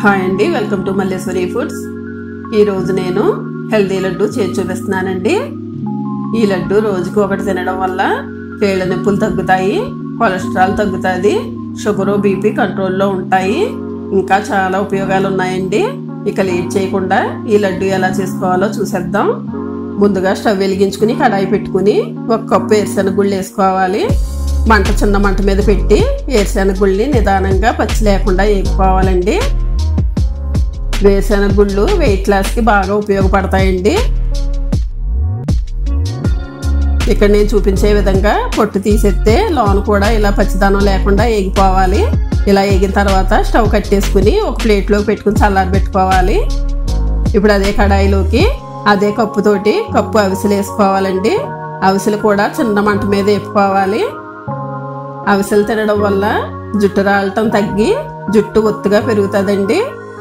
hi అండి welcome to Malleswari foods ఈరోజు నేను హెల్దీ లడ్డు చేసి చూపిస్తున్నానండి ఈ లడ్డు రోజుకు ఒకటి తినడం వల్ల పేళ్ళ నొప్పులు తగ్గుతాయి కొలెస్ట్రాల్ తగ్గుతుంది షుగరు బీపీ కంట్రోల్లో ఉంటాయి ఇంకా చాలా ఉపయోగాలు ఉన్నాయండి ఇక లేట్ చేయకుండా ఈ లడ్డు ఎలా చేసుకోవాలో చూసేద్దాం ముందుగా స్టవ్ వెలిగించుకుని కడాయి పెట్టుకుని ఒక కప్పు ఏరుశనగ గుళ్ళు వేసుకోవాలి మంట చిన్న మంట మీద పెట్టి ఏరుశనగ గుళ్ళని నిదానంగా పచ్చి లేకుండా వేపుకోవాలండి వేరుశనగ గుళ్ళు వెయిట్ లాస్కి బాగా ఉపయోగపడతాయండి ఇక్కడ నేను చూపించే విధంగా పొట్టు తీసేస్తే లోన కూడా ఇలా పచ్చిదనం లేకుండా ఏగిపోవాలి ఇలా ఏగిన తర్వాత స్టవ్ కట్టేసుకుని ఒక ప్లేట్లోకి పెట్టుకుని చల్లారి పెట్టుకోవాలి ఇప్పుడు అదే కడాయిలోకి అదే కప్పుతోటి కప్పు అవిసెలు వేసుకోవాలండి అవిసెలు కూడా చిన్న మంట మీద వేపుకోవాలి అవిసెలు తినడం వల్ల జుట్టు రాలటం తగ్గి జుట్టు ఒత్తుగా పెరుగుతుందండి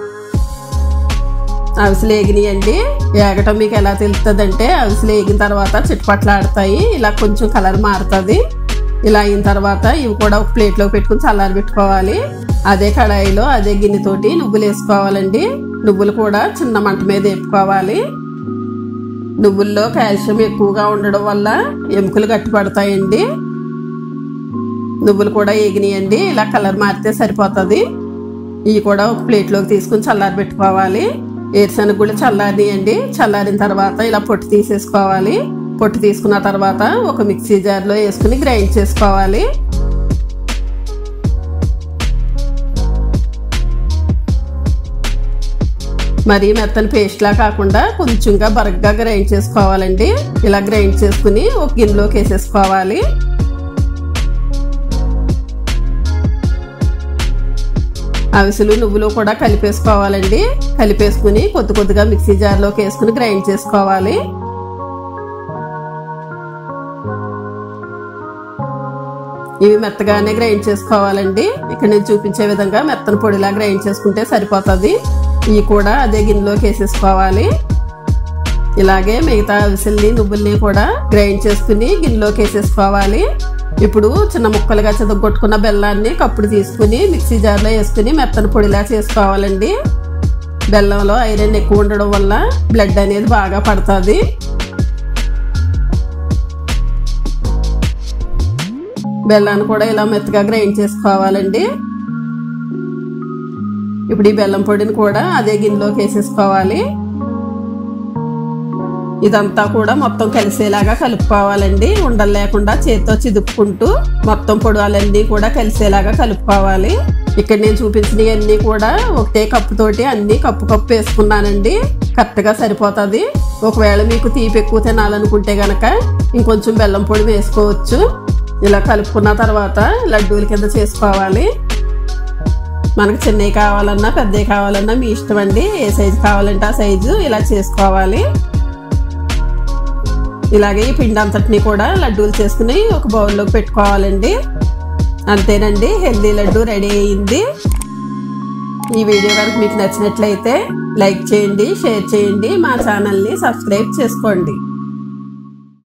అవిసెలు ఏగినాయండి ఏగటం మీకు ఎలా తెలుస్తుందంటే అవిసెలు ఏగిన తర్వాత చిట్టుపట్లాడతాయి ఇలా కొంచెం కలర్ మారుతుంది ఇలా అయిన తర్వాత ఇవి కూడా ఒక ప్లేట్లో పెట్టుకుని చల్లారి పెట్టుకోవాలి అదే కడాయిలో అదే గిన్నెతోటి నువ్వులు వేసుకోవాలండి నువ్వులు కూడా చిన్న మంట మీద వేపుకోవాలి నువ్వుల్లో కాల్షియం ఎక్కువగా ఉండడం వల్ల ఎముకలు గట్టిపడతాయండి నువ్వులు కూడా ఏగినాయండి ఇలా కలర్ మారితే సరిపోతుంది ఇవి కూడా ఒక ప్లేట్లోకి తీసుకుని చల్లారి పెట్టుకోవాలి ఏరుశనగ కూడా చల్లారినాయండి చల్లారిన తర్వాత ఇలా పొట్టు తీసేసుకోవాలి పొట్టు తీసుకున్న తర్వాత ఒక మిక్సీ జార్లో వేసుకుని గ్రైండ్ చేసుకోవాలి మరీ మెత్తని పేస్ట్లా కాకుండా కొంచెంగా బరగ్గా గ్రైండ్ చేసుకోవాలండి ఇలా గ్రైండ్ చేసుకుని ఒక గిన్నెలోకి వేసేసుకోవాలి అవిసెలు నువ్వులు కూడా కలిపేసుకోవాలండి కలిపేసుకుని కొద్ది కొద్దిగా మిక్సీ జార్లోకి వేసుకుని గ్రైండ్ చేసుకోవాలి ఇవి మెత్తగానే గ్రైండ్ చేసుకోవాలండి ఇక్కడ నేను చూపించే విధంగా మెత్తన పొడిలా గ్రైండ్ చేసుకుంటే సరిపోతుంది ఇవి కూడా అదే గిన్నెలోకి వేసేసుకోవాలి ఇలాగే మిగతా అవిసెల్ని నువ్వుల్ని కూడా గ్రైండ్ చేసుకుని గిన్నెలోకి వేసేసుకోవాలి ఇప్పుడు చిన్న ముక్కలుగా చెదగొట్టుకున్న బెల్లాన్ని కప్పుడు తీసుకుని మిక్సీ జార్లో వేసుకుని మెత్తన పొడిలా చేసుకోవాలండి బెల్లంలో ఐరన్ ఎక్కువ ఉండడం వల్ల బ్లడ్ అనేది బాగా పడుతుంది బెల్లాన్ని కూడా ఇలా మెత్తగా గ్రైండ్ చేసుకోవాలండి ఇప్పుడు ఈ బెల్లం పొడిని కూడా అదే గిన్నెలోకి వేసేసుకోవాలి ఇదంతా కూడా మొత్తం కలిసేలాగా కలుపుకోవాలండి ఉండలు లేకుండా చేతితో చిదుపుకుంటూ మొత్తం పొడవాలన్నీ కూడా కలిసేలాగా కలుపుకోవాలి ఇక్కడ నేను చూపించినవన్నీ కూడా ఒకటే కప్పుతోటి అన్ని కప్పు కప్పు వేసుకున్నానండి కరెక్ట్గా సరిపోతుంది ఒకవేళ మీకు తీపి ఎక్కువ తినాలనుకుంటే గనక ఇంకొంచెం బెల్లం పొడి వేసుకోవచ్చు ఇలా కలుపుకున్న తర్వాత లడ్డూల కింద చేసుకోవాలి మనకు చిన్నవి కావాలన్నా పెద్దవి కావాలన్నా మీ ఇష్టం అండి ఏ సైజు కావాలంటే ఆ సైజు ఇలా చేసుకోవాలి ఇలాగే ఈ పిండి అంతటిని కూడా లడ్డూలు చేసుకుని ఒక బౌల్లోకి పెట్టుకోవాలండి అంతేనండి హెల్దీ లడ్డు రెడీ అయింది ఈ వీడియో కనుక మీకు నచ్చినట్లయితే లైక్ చేయండి షేర్ చేయండి మా ఛానల్ని సబ్స్క్రైబ్ చేసుకోండి